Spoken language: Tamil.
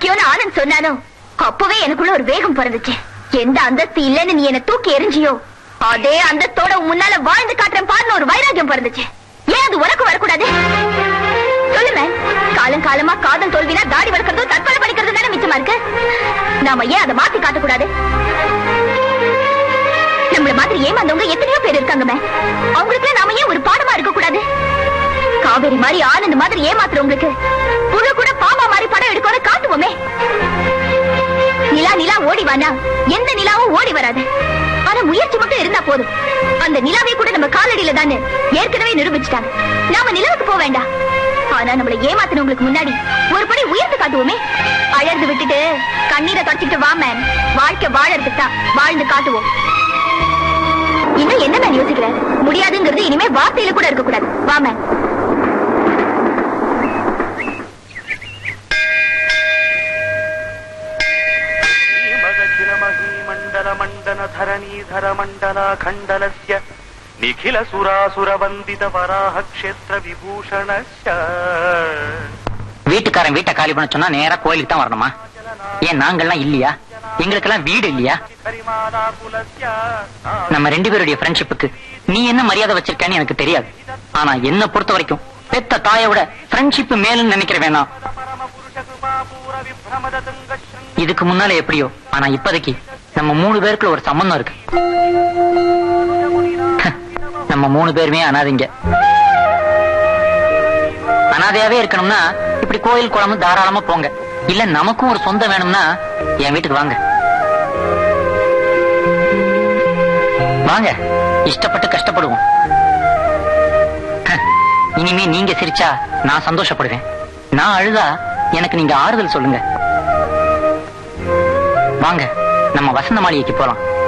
முக்கியம்னு ஆனந்த் சொன்னானோ அப்பவே எனக்குள்ள ஒரு வேகம் பிறந்துச்சு எந்த அந்தஸ்து இல்லைன்னு நீ என்ன தூக்கி எரிஞ்சியோ அதே அந்தஸ்தோட உன் முன்னால வாழ்ந்து காட்டுறேன் பாருன்னு ஒரு வைராக்கியம் பிறந்துச்சு ஏன் அது உனக்கு வரக்கூடாது சொல்லுமே காலம் காலமா காதல் தோல்வினா தாடி வளர்க்கறதும் தற்கொலை பண்ணிக்கிறது தானே மிச்சமா இருக்கு நாம ஏன் அதை மாத்தி காட்டக்கூடாது நம்மள மாதிரி ஏமாந்தவங்க எத்தனையோ பேர் இருக்காங்கமே அவங்களுக்கு நாம ஏன் ஒரு பாடமா இருக்க கூடாது காவேரி மாதிரி ஆனந்த் மாதிரி ஏமாத்துறவங்களுக்கு புழு கூட பாமா மாதிரி படம் எடுக்கணும் காட்டுவோமே நிலா நிலா ஓடி வானா எந்த நிலாவும் ஓடி வராது ஆனா முயற்சி மட்டும் இருந்தா போதும் அந்த நிலாவை கூட நம்ம காலடியில தானே ஏற்கனவே நிரூபிச்சுட்டாங்க நாம நிலவுக்கு போக வேண்டாம் ஆனா நம்மள ஏமாத்தினவங்களுக்கு முன்னாடி ஒரு படி உயர்த்து காட்டுவோமே அழகு விட்டுட்டு கண்ணீரை தொடச்சிட்டு வா மேன் வாழ்க்கை வாழறதுக்கு தான் வாழ்ந்து காட்டுவோம் இன்னும் என்ன மேன் யோசிக்கிற முடியாதுங்கிறது இனிமே வார்த்தையில கூட இருக்க கூடாது வா மேன் மண்டல மண்டன தரணீதர மண்டல கண்டலஸ்ய நிகில சுராசுர வந்தித வராக க்ஷேத்திர விபூஷணஸ்ய வீட்டுக்காரன் வீட்டை காலி பண்ண சொன்னா நேரா கோயிலுக்கு தான் வரணுமா ஏன் நாங்கெல்லாம் இல்லையா எங்களுக்கெல்லாம் வீடு இல்லையா ஹரிமாதாகுலஸ்ய நம்ம ரெண்டு பேருடைய ஃப்ரெண்ட்ஷிப்புக்கு நீ என்ன மரியாதை வச்சிருக்கன்னு எனக்கு தெரியாது ஆனா என்ன பொறுத்த வரைக்கும் பெத்த தாயை விட ஃப்ரெண்ட்ஷிப் மேலுன்னு நினைக்கிற வேணாம் பரம புருஷ கிருபாபூர விப்ரமத துங்க ஸ்ருங்க இதுக்கு முன்னால எப்படியோ ஆனா இப்போதைக்கு நம்ம மூணு பேருக்குள்ள ஒரு சம்பந்தம் இருக்கு நம்ம மூணு பேருமே அனாதைங்க அனாதையாவே இருக்கணும்னா இப்படி கோயில் குளம் தாராளமா போங்க இல்ல நமக்கும் ஒரு சொந்தம் வேணும்னா என் வீட்டுக்கு வாங்க வாங்க இஷ்டப்பட்டு கஷ்டப்படுவோம் ஹ, இனிமே நீங்க சிரிச்சா நான் சந்தோஷப்படுவேன் நான் அழுதா எனக்கு நீங்க ஆறுதல் சொல்லுங்க வாங்க நம்ம வசந்த மாளிகைக்கு போலாம்